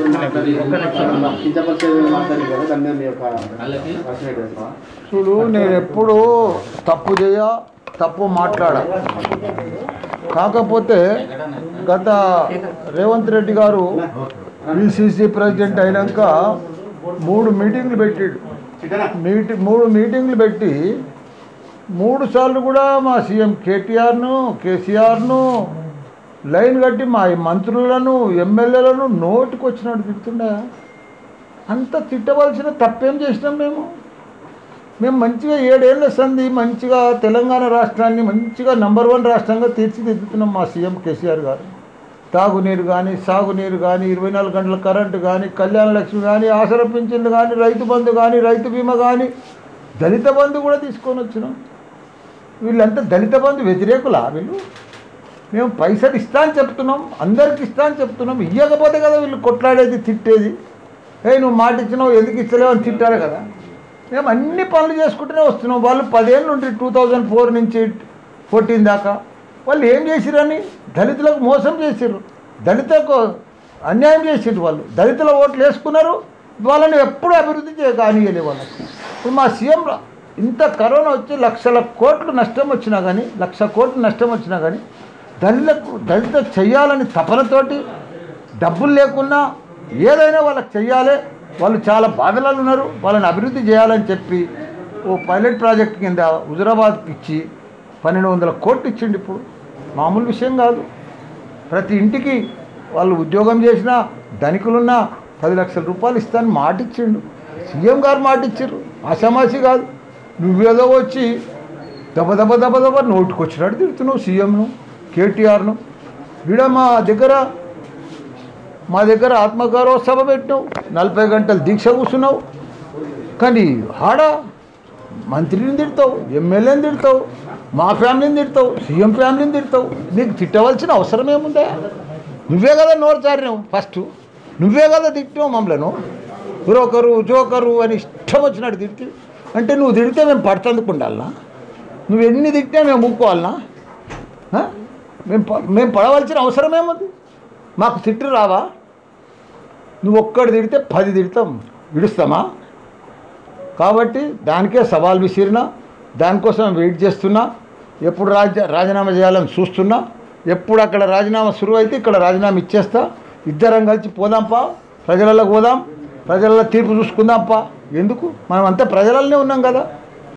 కించపరిచేది మాట్లాడి కదా దాని మీద మీ యొక్క వర్షన్ ఏంటి? చూడు నేను ఎప్పుడు తప్పు చేయ తప్పు మాట్లాడ కాకపోతే గత రేవంత్ రెడ్డి గారు పిసిసి ప్రెసిడెంట్ అయినాక మూడు మీటింగ్లు పెట్టాడు మీటి మూడు మీటింగ్లు పెట్టి మూడు సార్లు కూడా మా సీఎం కేటీఆర్ను కేసీఆర్ను లైన్ కట్టి మా మంత్రులను ఎమ్మెల్యేలను నోటికి వచ్చినట్టు తిడుతుండే అంత తిట్టవలసిన తప్పేం చేసినాం మేము మేము మంచిగా ఏడేళ్ల సంది మంచిగా తెలంగాణ రాష్ట్రాన్ని మంచిగా నంబర్ వన్ రాష్ట్రంగా తీర్చిదిద్దుతున్నాం మా సీఎం కేసీఆర్ గారు తాగునీరు కానీ సాగునీరు కానీ ఇరవై నాలుగు గంటల కరెంటు కానీ కళ్యాణ లక్ష్మి కానీ ఆసర పింఛన్లు కానీ రైతు బంధు కానీ రైతు బీమా కానీ దళిత బంధు కూడా తీసుకొని వచ్చినాం వీళ్ళంతా దళిత బంధు వ్యతిరేకులా వీళ్ళు మేము పైసలు ఇస్తా అని చెప్తున్నాం అందరికి ఇస్తా అని చెప్తున్నాం ఇవ్వకపోతే కదా వీళ్ళు కొట్లాడేది తిట్టేది ఏ నువ్వు మాట ఇచ్చినావు ఎందుకు ఇస్తలేవు అని తిట్టారు కదా మేము అన్ని పనులు చేసుకుంటూనే వస్తున్నాం వాళ్ళు పదేళ్ళు నుండి టూ థౌజండ్ ఫోర్ నుంచి ఫోర్టీన్ దాకా వాళ్ళు ఏం చేసిరని దళితులకు మోసం చేసిర్రు దళితులకు అన్యాయం చేసిర్రు వాళ్ళు దళితుల ఓట్లు వేసుకున్నారు వాళ్ళని ఎప్పుడు అభివృద్ధి చేయ కానియలే వాళ్ళకి ఇప్పుడు మా సీఎం రా- ఇంత కరోనా వచ్చి లక్షల కోట్లు నష్టం వచ్చినా కానీ లక్ష కోట్లు నష్టం వచ్చినా కానీ దళితులకు దళిత చెయ్యాలని తపనతోటి డబ్బులు లేకున్నా ఏదైనా వాళ్ళకి చెయ్యాలి వాళ్ళు చాలా బాధలలో ఉన్నారు వాళ్ళని అభివృద్ధి చేయాలని చెప్పి ఓ పైలట్ ప్రాజెక్ట్ కింద హుజరాబాద్కి ఇచ్చి పన్నెండు వందల కోట్లు ఇచ్చిండు ఇప్పుడు మామూలు విషయం కాదు ప్రతి ఇంటికి వాళ్ళు ఉద్యోగం చేసినా ధనికులున్నా పది లక్షల రూపాయలు ఇస్తాను మాట ఇచ్చిండు సీఎం గారు మాట ఇచ్చారు ఆషామాషి కాదు నువ్వేదో వచ్చి దెబ్బ దెబ్బ దెబ్బ దెబ్బ నోటుకు వచ్చినట్టు తిడుతున్నావు సీఎంను కేటీఆర్ను వీడ మా దగ్గర మా దగ్గర ఆత్మగౌరవ సభ పెట్టినావు నలభై గంటలు దీక్ష కూర్చున్నావు కానీ ఆడ మంత్రిని తిడతావు ఎమ్మెల్యేని తిడతావు మా ఫ్యామిలీని తిడతావు సీఎం ఫ్యామిలీని తిడతావు నీకు తిట్టవలసిన అవసరం ఏముందా నువ్వే కదా నోరు చారినావు ఫస్ట్ నువ్వే కదా తిట్టినావు మమ్మలను బ్రోకరు జోకరు అని ఇష్టం వచ్చినట్టు తిడితే అంటే నువ్వు తిడితే మేము పడుతుందుకు ఉండాలనా నువ్వు ఎన్ని తిట్టినా మేము ఊక్కోవాలనా ఆ? మేము ప- మేము పడవలసిన అవసరం ఏముంది మాకు తిట్టు రావా నువ్వు ఒక్కడు తిడితే పది తిడతాం విడుస్తామా కాబట్టి దానికే సవాల్ విసిరినా దానికోసం వెయిట్ చేస్తున్నా ఎప్పుడు రాజ రాజీనామా చేయాలని చూస్తున్నా ఎప్పుడు అక్కడ రాజీనామా సురువు అయితే ఇక్కడ రాజీనామా ఇచ్చేస్తా ఇద్దరం కలిసి పోదాంపా ప్రజలలో పోదాం ప్రజలలో తీర్పు చూసుకుందాంపా ఎందుకు మనం అంతా ప్రజలలోనే ఉన్నాం కదా